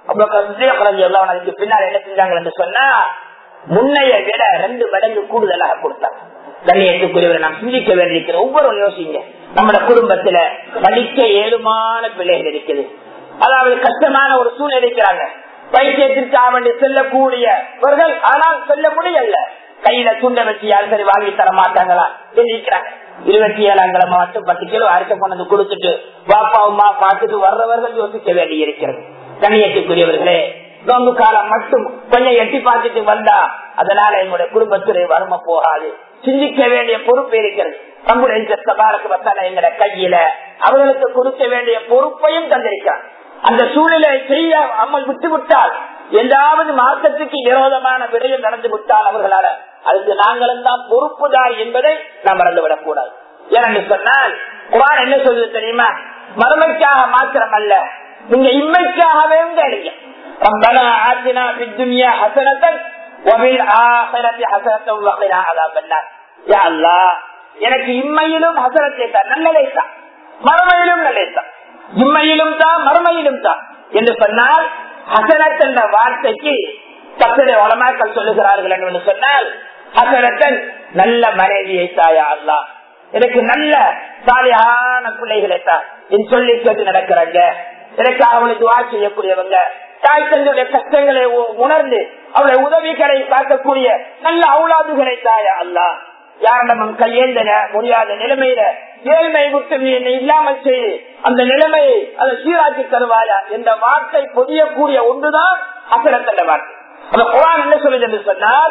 [SPEAKER 2] அதுக்கு பின்னால் என்ன செஞ்சாங்க என்று சொன்னா முன்னைய விட ரெண்டு மடங்கு கூடுதலாக கொடுத்தாங்க கண்ணியத்துக்குரியவரை நாம் சிந்திக்க வேண்டியிருக்கிற ஒவ்வொரு யோசிங்க நம்ம குடும்பத்துல படிக்க ஏழுமான பிள்ளைகள் இருக்குது அதாவது கஷ்டமான ஒரு சூழ்நிலை இருக்கிறாங்க பைத்தியத்திற்காக வேண்டி செல்லக்கூடியவர்கள் ஆனால் செல்ல முடியல கையில துண்ட வச்சு யாரும் சரி வாங்கி தர மாட்டாங்களா இருக்கிறாங்க இருபத்தி ஏழாம் கிழமை மட்டும் பத்து கிலோ அரிசை கொண்டு வந்து கொடுத்துட்டு பாப்பா அம்மா பார்த்துட்டு வர்றவர்கள் யோசிக்க வேண்டி இருக்கிறது கண்ணியத்துக்குரியவர்களே நோம்பு காலம் மட்டும் கொஞ்சம் எட்டி பார்த்துட்டு வந்தா அதனால எங்களுடைய குடும்பத்துடைய வறுமை போகாது சிந்திக்க வேண்டிய பொறுப்பு இருக்கிறது நம்முடைய சபாரக்கு வத்தான எங்கட கையில அவர்களுக்கு கொடுக்க வேண்டிய பொறுப்பையும் தந்திருக்கிறார் அந்த சூழ்நிலை செய்ய அம்மல் விட்டு விட்டால் எந்தாவது மார்க்கத்துக்கு விரோதமான விடயம் நடந்து விட்டால் அவர்களால அதுக்கு நாங்களும் தான் பொறுப்புதார் என்பதை நாம் மறந்துவிடக் கூடாது ஏனென்று சொன்னால் குரான் என்ன சொல்லுது தெரியுமா மறுமைக்காக மாத்திரம் அல்ல நீங்க இம்மைக்காகவே கேளுங்க ربنا آتنا في الدنيا حسنة وفي الآخرة حسنة وقنا عذاب النار يا الله எனக்கு இம்மையிலும் ஹசனத்தை தான் நல்லதை தான் மறுமையிலும் நல்லதை தான் இம்மையிலும் தான் மறுமையிலும் தான் என்று சொன்னால் ஹசனத் என்ற வார்த்தைக்கு தப்பிட உலமாக்கள் சொல்லுகிறார்கள் என்று சொன்னால் ஹசனத்தன் நல்ல மனைவியை தாயா அல்லா எனக்கு நல்ல சாலியான பிள்ளைகளை தான் என் சொல்லி கேட்டு நடக்கிறாங்க எனக்கு அவளுக்கு துவா செய்யக்கூடியவங்க தாய் தந்தையுடைய கஷ்டங்களை உணர்ந்து அவளை உதவிகளை பார்க்கக்கூடிய நல்ல அவுலாதுகளை தாயா அல்லா யாரிடமும் கையேந்த முடியாத நிலைமையில ஏழ்மை விட்டு நீ என்னை இல்லாமல் செய்து அந்த நிலைமையை அதை சீராக்கி தருவாயா என்ற வார்த்தை பொதியக்கூடிய ஒன்றுதான் அசரத் என்ற வார்த்தை அந்த குரான் என்ன சொல்லுது என்று சொன்னால்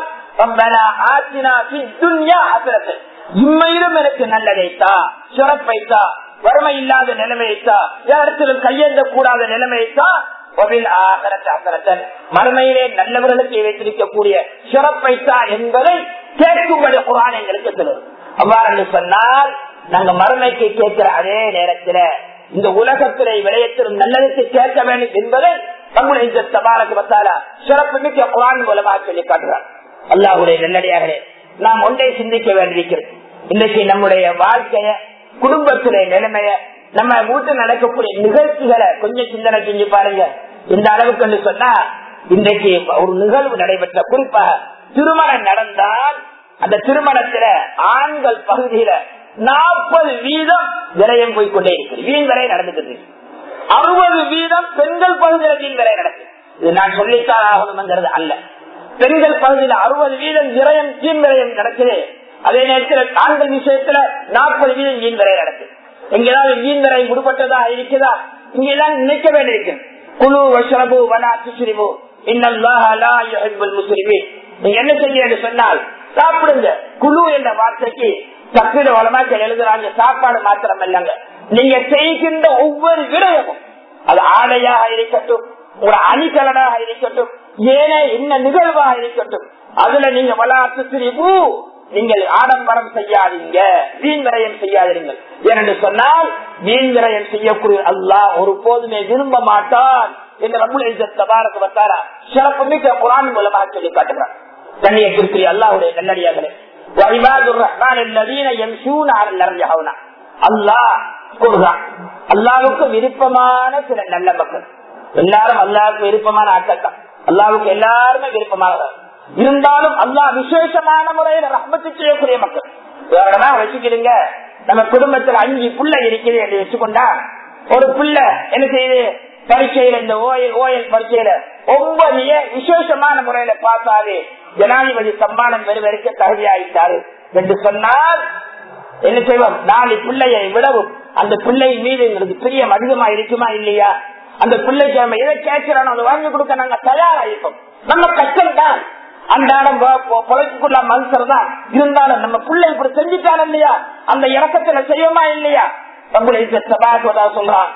[SPEAKER 2] இம்மையிலும் எனக்கு நல்லதைத்தா சிறப்பைத்தா வறுமை இல்லாத நிலைமையைத்தா யாரிடத்திலும் கையேந்த கூடாத நிலைமையைத்தா மறுமையிலே நல்லவர்களுக்கு வைத்திருக்கக்கூடிய சிறப்பைத்தா என்பதை கேட்கும்படி குரான் எங்களுக்கு சொல்லுது அவ்வாறு சொன்னால் நாங்க மறுமைக்கு கேட்கிற அதே நேரத்தில் இந்த உலகத்திலே விளையத்திலும் நல்லதுக்கு கேட்க வேண்டும் என்பதை நம்முடைய தபாரக்கு வத்தாலா சிறப்பு மிக்க குரான் மூலமாக சொல்லி காட்டுறார் அல்லாஹுடைய நல்லடியார்களே நாம் ஒன்றை சிந்திக்க வேண்டியிருக்கிறது இன்றைக்கு நம்முடைய வாழ்க்கைய குடும்பத்துடைய நிலைமைய நம்ம வீட்டில் நடக்கக்கூடிய நிகழ்ச்சிகளை கொஞ்சம் சிந்தனை செஞ்சு பாருங்க இந்த அளவுக்கு சொன்னா இன்றைக்கு ஒரு நிகழ்வு நடைபெற்ற குறிப்பாக திருமணம் நடந்தால் அந்த திருமணத்துல ஆண்கள் பகுதியில நாற்பது வீதம் விரயம் போய்கொண்டே இருக்கு வீண் வரை நடந்துட்டு அறுபது வீதம் பெண்கள் பகுதியில வீண் வரை நடக்குது இது நான் சொல்லித்தான் ஆகணுங்கிறது அல்ல பெண்கள் பகுதியில அறுபது வீதம் விரயம் வீண் விரயம் நடக்குது அதே நேரத்தில் ஆண்கள் விஷயத்துல நாற்பது வீதம் வீண் வரை நடக்குது எங்கேயாவது வீண் வரை விடுபட்டதா இருக்குதா இங்கெல்லாம் நினைக்க வேண்டியிருக்கு குழு வசரபு வனா சுசிரிபு முஸ்லிமின் நீங்க என்ன செய்ய சொன்னால் சாப்பிடுங்க குழு என்ற வார்த்தைக்கு தப்பிட வளமாக்கள் எழுதுறாங்க சாப்பாடு மாத்திரம் இல்லைங்க நீங்க செய்கின்ற ஒவ்வொரு விடயமும் அது ஆடையாக இருக்கட்டும் ஒரு அணிகலனாக இருக்கட்டும் ஏனே என்ன நிகழ்வாக இருக்கட்டும் அதுல நீங்க வளாத்து சிரிப்பு நீங்கள் ஆடம்பரம் செய்யாதீங்க வீண் விரயம் செய்யாதீர்கள் ஏனென்று சொன்னால் வீண் விரயம் செய்யக்கூடிய அல்லாஹ் ஒரு போதுமே விரும்ப மாட்டான் என்று ரபுல் தபாரக்கு வந்தாரா சிறப்பு மிக்க குரான் மூலமாக சொல்லி காட்டுகிறார் கண்ணியத்திற்குரிய அல்லாஹுடைய நல்லடியார்களே அல்லாவுக்கு விருப்பமான சில நல்ல மக்கள் எல்லாரும் அல்லாவுக்கு விருப்பமான ஆட்டத்தான் அல்லாவுக்கு எல்லாருமே விருப்பமானவர் இருந்தாலும் அல்லா விசேஷமான முறையில ரஹ்மத்து செய்யக்கூடிய மக்கள் வேறனா வச்சுக்கிடுங்க நம்ம குடும்பத்துல அஞ்சு புள்ள இருக்குது என்று வச்சுக்கொண்டா ஒரு புள்ள என்ன செய்யுது பரீட்சையில இந்த ஓயல் ஓயல் பரீட்சையில ஒன்பது விசேஷமான முறையில பார்த்தாரு ஜனாதிபதி சம்மானம் பெறுவதற்கு தகுதியாயிட்டாரு என்று சொன்னால் என்ன செய்வோம் நாலு பிள்ளையை விடவும் அந்த பிள்ளை மீது எங்களுக்கு பிரியம் அதிகமா இருக்குமா இல்லையா அந்த பிள்ளைக்கு நம்ம எதை கேட்கிறோம் அதை வாங்கி கொடுக்க நாங்க தயாராயிருப்போம் நம்ம கஷ்டம் தான் அன்றாடம் பொழைச்சுக்குள்ள மனுஷர் தான் இருந்தாலும் நம்ம பிள்ளை இப்படி செஞ்சுட்டாலும் இல்லையா அந்த இறக்கத்துல செய்யுமா இல்லையா நம்மளை சொல்றான்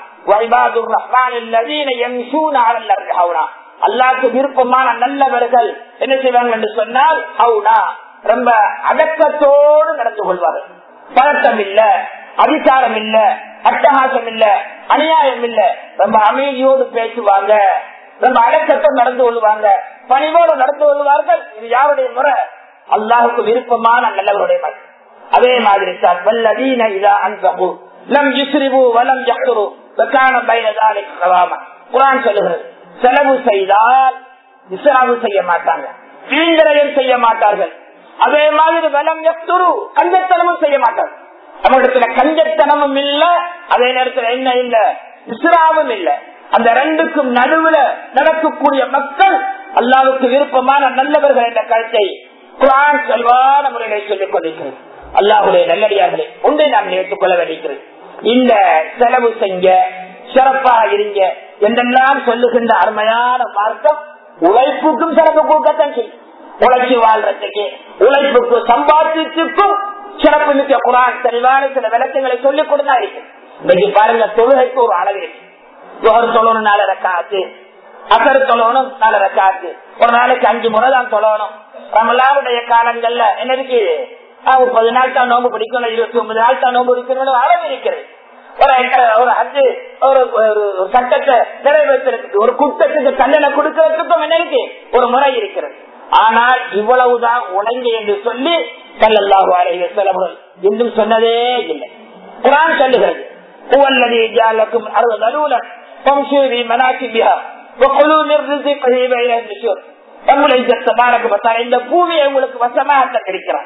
[SPEAKER 2] அல்லாக்கு விருப்பமான நல்லவர்கள் என்ன செய்வாங்க என்று சொன்னால் ஹவுனா ரொம்ப அடக்கத்தோடு நடந்து கொள்வார்கள் பழக்கம் இல்ல அதிகாரம் இல்ல அட்டகாசம் இல்ல அநியாயம் இல்ல ரொம்ப அமைதியோடு பேசுவாங்க ரொம்ப அடக்கத்தை நடந்து கொள்வாங்க பணிவோடு நடந்து கொள்வார்கள் இது யாருடைய முறை அல்லாஹுக்கு விருப்பமான நல்லவருடைய முறை அதே மாதிரி தான் வல்லதீன இதா அன்பகு லம் யுஸ்ரிபு வலம் யக்ரு வகான பைன தாலிக் கவாம குர்ஆன் சொல்லுகிறது செலவு செய்தால் இஸ்ராவு செய்ய மாட்டாங்க வீண்விரயம் செய்ய மாட்டார்கள் அதே மாதிரி வலம் யக்துரு கஞ்சத்தனமும் செய்ய மாட்டார்கள் நம்மிடத்துல கஞ்சத்தனமும் இல்ல அதே நேரத்தில் என்ன இல்ல இஸ்ராவும் இல்ல அந்த ரெண்டுக்கும் நடுவுல நடக்கக்கூடிய மக்கள் அல்லாவுக்கு விருப்பமான நல்லவர்கள் என்ற கருத்தை குரான் செல்வான முறைகளை சொல்லிக் கொண்டிருக்கிறது அல்லாஹுடைய நல்லடியார்களே ஒன்றை நாம் ஏற்றுக்கொள்ள வேண்டியிருக்கிறது இந்த செலவு செஞ்ச சிறப்பா இருங்க என்றெல்லாம் சொல்லுகின்ற அருமையான மார்க்கம் உழைப்புக்கும் சிறப்பு கொடுக்கத்தான் செய்யும் உழைச்சி வாழ்றதுக்கு உழைப்புக்கு சம்பாத்தியத்துக்கும் சிறப்பு மிக்க குரான் தெளிவான சில விளக்கங்களை சொல்லிக் கொடுத்தா இருக்கு இன்னைக்கு பாருங்க தொழுகைக்கு ஒரு அளவு இருக்கு துகர் தொழணும் நாலு ரக்காத்து அசர் தொழணும் நாலு ரக்காத்து ஒரு நாளைக்கு அஞ்சு முறை தான் தொழணும் ரமலாவுடைய காலங்கள்ல என்ன இருக்கு முப்பது நாள் தான் நோம்பு பிடிக்கணும் இருபத்தி ஒன்பது நாள் தான் நோம்பு பிடிக்கணும் அளவு இருக்கிறது ஒரு ஒரு அஞ்சு ஒரு ஒரு சட்டத்தை நிறைவேற்றுறதுக்கு ஒரு குற்றத்துக்கு தண்டனை கொடுக்கறதுக்கும் என்ன இருக்கு ஒரு முறை இருக்கிறது ஆனால் இவ்வளவுதான் உழைங்க என்று சொல்லி கல்லல்லாஹு அலைஹி செலவுகள் இன்னும் சொன்னதே இல்லை குரான் சொல்லுகிறது هو جعل لكم الارض ذلولا فامشوا في مناكبها وكلوا من رزقه بين النشور நம்முடைய தபாரக்கு பார்த்தால் இந்த பூமியை உங்களுக்கு வசமாக தந்திருக்கிறான்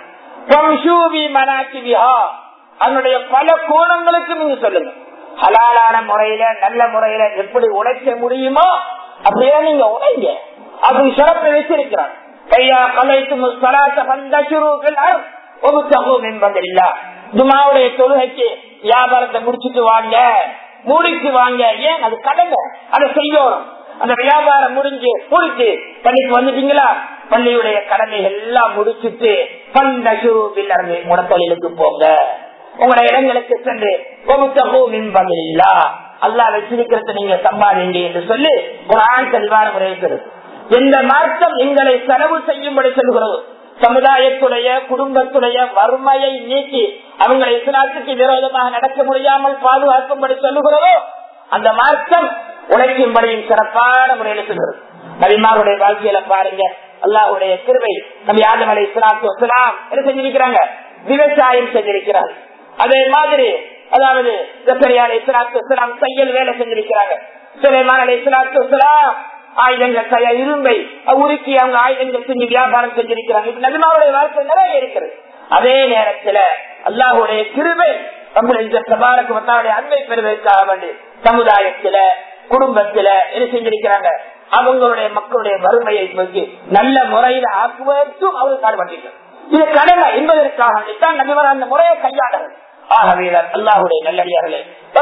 [SPEAKER 2] அதனுடைய பல கோணங்களுக்கு நீங்க சொல்லுங்க ஹலாலான முறையில நல்ல முறையில எப்படி உழைக்க முடியுமோ அப்படியே நீங்க உழைங்க அது சிறப்பு வச்சிருக்கிறான் கையா கலைத்து சலாத்த பந்தசுருக்கள் ஒரு தகுவம் என்பதில்லா ஜுமாவுடைய தொழுகைக்கு வியாபாரத்தை முடிச்சுட்டு வாங்க மூடிக்கு வாங்க ஏன் அது கடமை அதை செய்யணும் அந்த வியாபாரம் முடிஞ்சு முடிச்சு பள்ளிக்கு வந்துட்டீங்களா பள்ளியுடைய கடமைகள் எல்லாம் முடிச்சுட்டு பந்த ஷூவில் இருந்து உங்களோட தொழிலுக்கு போங்க உங்களோட இடங்களுக்கு சென்று மின்பதில்லா அல்லா வச்சிருக்கிறத நீங்க சம்பாதிங்க என்று சொல்லி ஒரு ஆண் தெளிவான முறையில் எந்த மார்க்கம் எங்களை செலவு செய்யும்படி சொல்கிறதோ சமுதாயத்துடைய குடும்பத்துடைய வறுமையை நீக்கி அவங்களை இஸ்லாத்துக்கு விரோதமாக நடக்க முடியாமல் பாதுகாக்கும்படி சொல்லுகிறதோ அந்த மார்க்கம் உழைக்கும்படியும் சிறப்பான முறையில் சொல்கிறது நபிமாருடைய வாழ்க்கையில பாருங்க அல்லாஹுடைய கிருவை நபி ஆதம் அலை இஸ்லாத்து வசலாம் என்ன செஞ்சிருக்கிறாங்க விவசாயம் செஞ்சிருக்கிறார் அதே மாதிரி அதாவது ஜக்கரியாலை இஸ்லாத்து வசலாம் தையல் வேலை செஞ்சிருக்கிறாங்க சுலைமான் அலை இஸ்லாத்து வசலாம் ஆயுதங்கள் தயா இரும்பை உருக்கி அவங்க ஆயுதங்கள் செஞ்சு வியாபாரம் செஞ்சிருக்கிறாங்க இப்ப நபிமாவுடைய வாழ்க்கை நிறைய இருக்கிறது அதே நேரத்துல அல்லாஹுடைய கிருபை நம்முடைய சபாரக்கு வந்தாவுடைய அன்பை பெறுவதற்காக வேண்டி சமுதாயத்துல குடும்பத்துல என்ன செஞ்சிருக்கிறாங்க அவங்களுடைய மக்களுடைய வறுமையை நோக்கி நல்ல முறையில ஆக்குவதற்கும் அவர்கள் பாடுபட்டிருக்கிறார் இது கடமை என்பதற்காக நபிவர் அந்த முறையை கையாளர்கள் ஆகவே அல்லாஹுடைய நல்லடியார்களே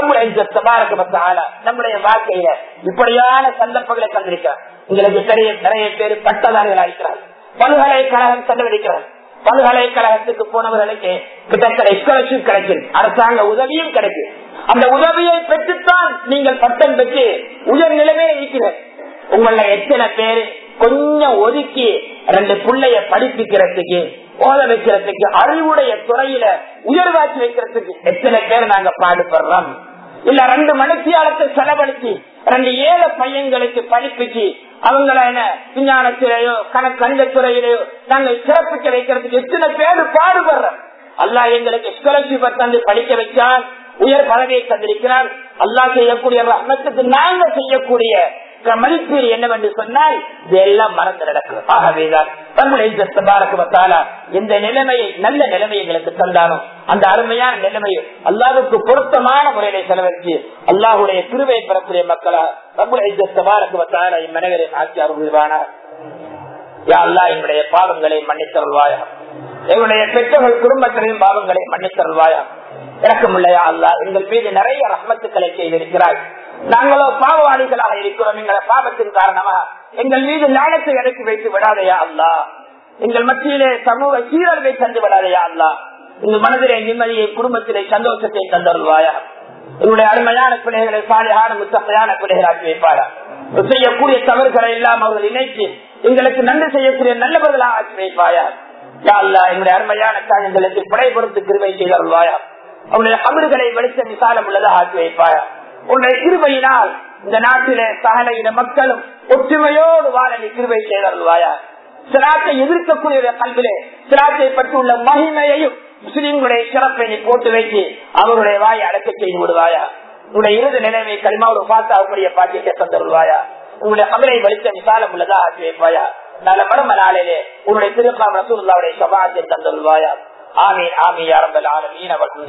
[SPEAKER 2] நம்முடைய நம்முடைய வாழ்க்கையில இப்படியான சந்தர்ப்பங்களை தந்திருக்கிறார் உங்களுக்கு தெரிய நிறைய பேர் பட்டதாரிகள் ஆகிறார் பல்கலைக்கழகம் செலவழிக்கிறார் பல்கலைக்கழகத்துக்கு போனவர்களுக்கு கிட்டத்தட்ட ஸ்காலர்ஷிப் கிடைக்கும் அரசாங்க உதவியும் கிடைக்கும் அந்த உதவியை பெற்றுத்தான் நீங்கள் பட்டம் பெற்று உயர் நிலைமையில இருக்கிறீர்கள் உங்கள எத்தனை பேரு கொஞ்சம் ஒதுக்கி ரெண்டு பிள்ளைய படிப்பிக்கிறதுக்கு ஓத வைக்கிறதுக்கு அறிவுடைய துறையில உயர்வாக்கி வைக்கிறதுக்கு எத்தனை பேர் நாங்க பாடுபடுறோம் இல்ல ரெண்டு மணித்தியாலத்தை செலவழிச்சு ரெண்டு ஏழை பையன்களுக்கு படிப்பிச்சு அவங்கள என்ன விஞ்ஞானத்துறையோ கணக்கு துறையிலையோ நாங்கள் சிறப்பிக்க வைக்கிறதுக்கு எத்தனை பேர் பாடுபடுறோம் அல்லா எங்களுக்கு ஸ்காலர்ஷிப் தந்து படிக்க வைச்சால் உயர் பதவியை தந்திருக்கிறார் அல்லா செய்யக்கூடிய ரத்னத்துக்கு நாங்க செய்யக்கூடிய மதிப்பீடு என்னவென்று சொன்னால் இதெல்லாம் மறந்து நடக்கும் ஆகவேதான் எந்த நிலைமையை நல்ல நிலைமை எங்களுக்கு தந்தாலும் அந்த அருமையான நிலைமையை அல்லாவுக்கு பொருத்தமான முறையில செலவழித்து அல்லாஹுடைய திருவையை பெறக்கூடிய மக்களா நம்முடைய மனைவரை ஆட்சி அருள்வானார் யா அல்லா என்னுடைய பாவங்களை மன்னித்தருள்வாயா எங்களுடைய பெற்றோர்கள் குடும்பத்திலையும் பாவங்களை மன்னித்தருள்வாயா இறக்கமுள்ளையா அல்லா எங்கள் மீது நிறைய ரஹ்மத்துக்களை செய்திருக்கிறாய் நாங்களோ பாவவாளிகளாக இருக்கிறோம் எங்களை பாவத்தின் காரணமாக எங்கள் மீது ஞானத்தை இறக்கி வைத்து விடாதையா அல்லா எங்கள் மத்தியிலே சமூக சீரழிவை தந்து விடாதையா அல்லா எங்கள் மனதிலே நிம்மதியை குடும்பத்திலே சந்தோஷத்தை தந்தருள்வாயா என்னுடைய அருமையான பிள்ளைகளை சாலையான முத்தப்பையான பிள்ளைகளாக்கி வைப்பாரா செய்யக்கூடிய தவறுகளை எல்லாம் அவர்கள் இணைத்து எங்களுக்கு நன்றி செய்யக்கூடிய நல்லவர்களாக ஆக்கி வைப்பாயா யா அல்லா எங்களுடைய அருமையான காரியங்களுக்கு பிழை பொறுத்து கிருவை செய்தருள்வாயா அவனுடைய அமர்களை வெளிச்ச விசாலம் உள்ளதாக ஆக்கி வைப்பாயா உன்னுடைய கிருபையினால் இந்த நாட்டிலே சகல இன மக்களும் ஒற்றுமையோடு வாழ நீ கிருபை செய்தருள்வாயா சிராத்தை எதிர்க்கக்கூடிய கல்விலே சிராத்தை பற்றி உள்ள மகிமையையும் முஸ்லிம்களுடைய சிறப்பை நீ போட்டு வைத்து அவர்களுடைய வாயை அடக்க செய்து விடுவாயா உன்னுடைய இறுதி நிலைமை களிமாவோடு பார்த்து அவருடைய பாக்கியத்தை தந்தருள்வாயா உங்களுடைய அமலை வலித்த விசாலம் உள்ளதா ஆக்கி வைப்பாயா நல்ல மடம நாளிலே உன்னுடைய திருக்கலாம் ரசூல்லாவுடைய சபாத்தை தந்தருள்வாயா ஆமீன் ஆமீன் யாரம்பல் ஆலமீன் அவர்கள்